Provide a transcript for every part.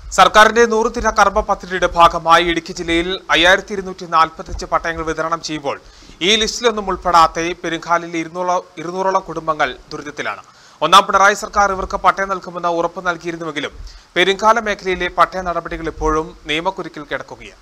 സർക്കാരിന്റെ നൂറ് ദിന കർമ്മ പദ്ധതിയുടെ ഭാഗമായി ഇടുക്കി ജില്ലയിൽ അയ്യായിരത്തി ഇരുന്നൂറ്റി നാൽപ്പത്തിയഞ്ച് പട്ടയങ്ങൾ വിതരണം ചെയ്യുമ്പോൾ ഈ ലിസ്റ്റിലൊന്നും ഉൾപ്പെടാത്ത പെരുങ്കാലിൽ ഇരുന്നൂറോ ഇരുന്നൂറോളം കുടുംബങ്ങൾ ദുരിതത്തിലാണ് ഒന്നാം പിണറായി സർക്കാർ ഇവർക്ക് പട്ടയം നൽകുമെന്ന് ഉറപ്പ് നൽകിയിരുന്നുവെങ്കിലും പെരുങ്കാല മേഖലയിലെ പട്ടയ നടപടികൾ ഇപ്പോഴും നിയമക്കുരുക്കിൽ കിടക്കുകയാണ്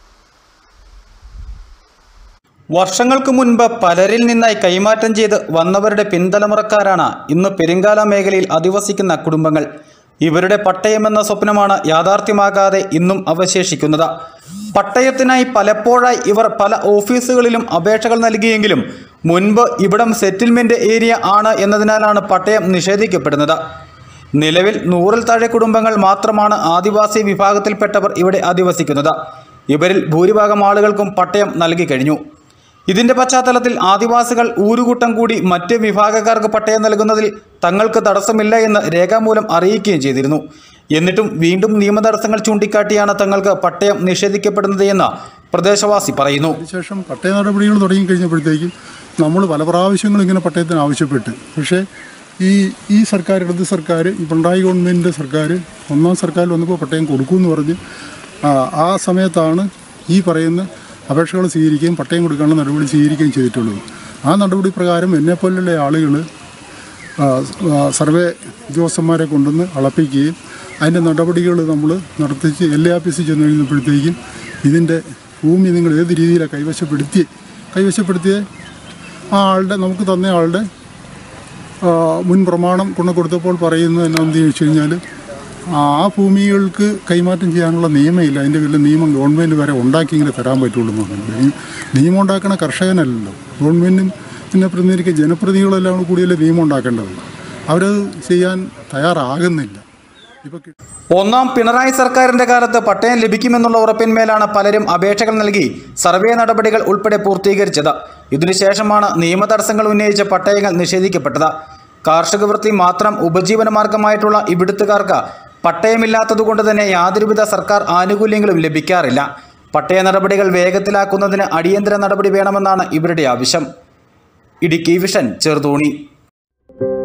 വർഷങ്ങൾക്ക് മുൻപ് പലരിൽ നിന്നായി കൈമാറ്റം ചെയ്ത് വന്നവരുടെ പിൻതലമുറക്കാരാണ് ഇന്ന് പെരിങ്കാല മേഖലയിൽ അധിവസിക്കുന്ന കുടുംബങ്ങൾ ഇവരുടെ പട്ടയമെന്ന സ്വപ്നമാണ് യാഥാർത്ഥ്യമാകാതെ ഇന്നും അവശേഷിക്കുന്നത് പട്ടയത്തിനായി പലപ്പോഴായി ഇവർ പല ഓഫീസുകളിലും അപേക്ഷകൾ നൽകിയെങ്കിലും മുൻപ് ഇവിടം സെറ്റിൽമെന്റ് ഏരിയ ആണ് എന്നതിനാലാണ് പട്ടയം നിഷേധിക്കപ്പെടുന്നത് നിലവിൽ നൂറിൽ താഴെ കുടുംബങ്ങൾ മാത്രമാണ് ആദിവാസി വിഭാഗത്തിൽപ്പെട്ടവർ ഇവിടെ അധിവസിക്കുന്നത് ഇവരിൽ ഭൂരിഭാഗം ആളുകൾക്കും പട്ടയം നൽകി കഴിഞ്ഞു ഇതിന്റെ പശ്ചാത്തലത്തിൽ ആദിവാസികൾ ഊരുകൂട്ടം കൂടി മറ്റ് വിഭാഗക്കാർക്ക് പട്ടയം നൽകുന്നതിൽ തങ്ങൾക്ക് തടസ്സമില്ല എന്ന് രേഖാമൂലം അറിയിക്കുകയും ചെയ്തിരുന്നു എന്നിട്ടും വീണ്ടും നിയമതടസ്സങ്ങൾ ചൂണ്ടിക്കാട്ടിയാണ് തങ്ങൾക്ക് പട്ടയം നിഷേധിക്കപ്പെടുന്നത് എന്ന് പ്രദേശവാസി പറയുന്നു അതിനുശേഷം പട്ടയ നടപടികൾ തുടങ്ങിക്കഴിഞ്ഞപ്പോഴത്തേക്കും നമ്മൾ പല പ്രാവശ്യങ്ങൾ ഇങ്ങനെ പട്ടയത്തിന് ആവശ്യപ്പെട്ട് പക്ഷേ ഈ ഈ സർക്കാർ ഇടത് സർക്കാർ ഈ പിണറായി ഗവൺമെൻറ്റിൻ്റെ സർക്കാർ ഒന്നാം സർക്കാർ വന്നപ്പോൾ പട്ടയം കൊടുക്കുമെന്ന് പറഞ്ഞ് ആ, ആ സമയത്താണ് ഈ പറയുന്ന അപേക്ഷകൾ സ്വീകരിക്കുകയും പട്ടയം കൊടുക്കാനുള്ള നടപടി സ്വീകരിക്കുകയും ചെയ്തിട്ടുള്ളത് ആ നടപടി പ്രകാരം എന്നെപ്പോലുള്ള ആളുകൾ ആ, ആ, സർവേ ഉദ്യോഗസ്ഥന്മാരെ കൊണ്ടുവന്ന് അളപ്പിക്കുകയും അതിൻ്റെ നടപടികൾ നമ്മൾ നടത്തിച്ച് എൽ എ ഓഫീസിൽ ചെന്ന് കഴിഞ്ഞപ്പോഴത്തേക്കും ഇതിൻ്റെ ഭൂമി നിങ്ങൾ ഏത് രീതിയിലാണ് കൈവശപ്പെടുത്തി കൈവശപ്പെടുത്തിയ ആ ആളുടെ നമുക്ക് തന്ന ആളുടെ ആ, മുൻ പ്രമാണം കൊണ്ടു കൊടുത്തപ്പോൾ പറയുന്നത് എന്നാന്ന് ചോദിച്ചു കഴിഞ്ഞാൽ ആ ഭൂമികൾക്ക് കൈമാറ്റം ചെയ്യാനുള്ള നിയമമില്ല അതിൻ്റെ വലിയ നിയമം ഗവൺമെൻറ് വരെ ഉണ്ടാക്കി ഇങ്ങനെ തരാൻ പറ്റുള്ളൂ എന്ന് പറഞ്ഞിട്ടുണ്ട് ഈ നിയമം ഉണ്ടാക്കണ കർഷകനല്ലല്ലോ ഗവൺമെൻറ്റും പിന്നെ പ്രതിനിധിക്ക് ജനപ്രതിനിധികളെല്ലാം കൂടിയല്ലേ നിയമം ഉണ്ടാക്കേണ്ടത് അവരത് ചെയ്യാൻ തയ്യാറാകുന്നില്ല ഇപ്പോൾ ഒന്നാം പിണറായി സർക്കാരിന്റെ കാലത്ത് പട്ടയം ലഭിക്കുമെന്നുള്ള ഉറപ്പിന്മേലാണ് പലരും അപേക്ഷകൾ നൽകി സർവേ നടപടികൾ ഉൾപ്പെടെ പൂർത്തീകരിച്ചത് ഇതിനുശേഷമാണ് നിയമ തടസ്സങ്ങൾ ഉന്നയിച്ച പട്ടയങ്ങൾ നിഷേധിക്കപ്പെട്ടത് കാർഷിക വൃത്തി മാത്രം ഉപജീവനമാർഗമായിട്ടുള്ള ഇവിടുത്തുകാർക്ക് പട്ടയമില്ലാത്തതുകൊണ്ട് തന്നെ യാതൊരുവിധ സർക്കാർ ആനുകൂല്യങ്ങളും ലഭിക്കാറില്ല പട്ടയ നടപടികൾ വേഗത്തിലാക്കുന്നതിന് അടിയന്തര നടപടി വേണമെന്നാണ് ഇവരുടെ ആവശ്യം ഇടുക്കി വിഷൻ ചെറുതോണി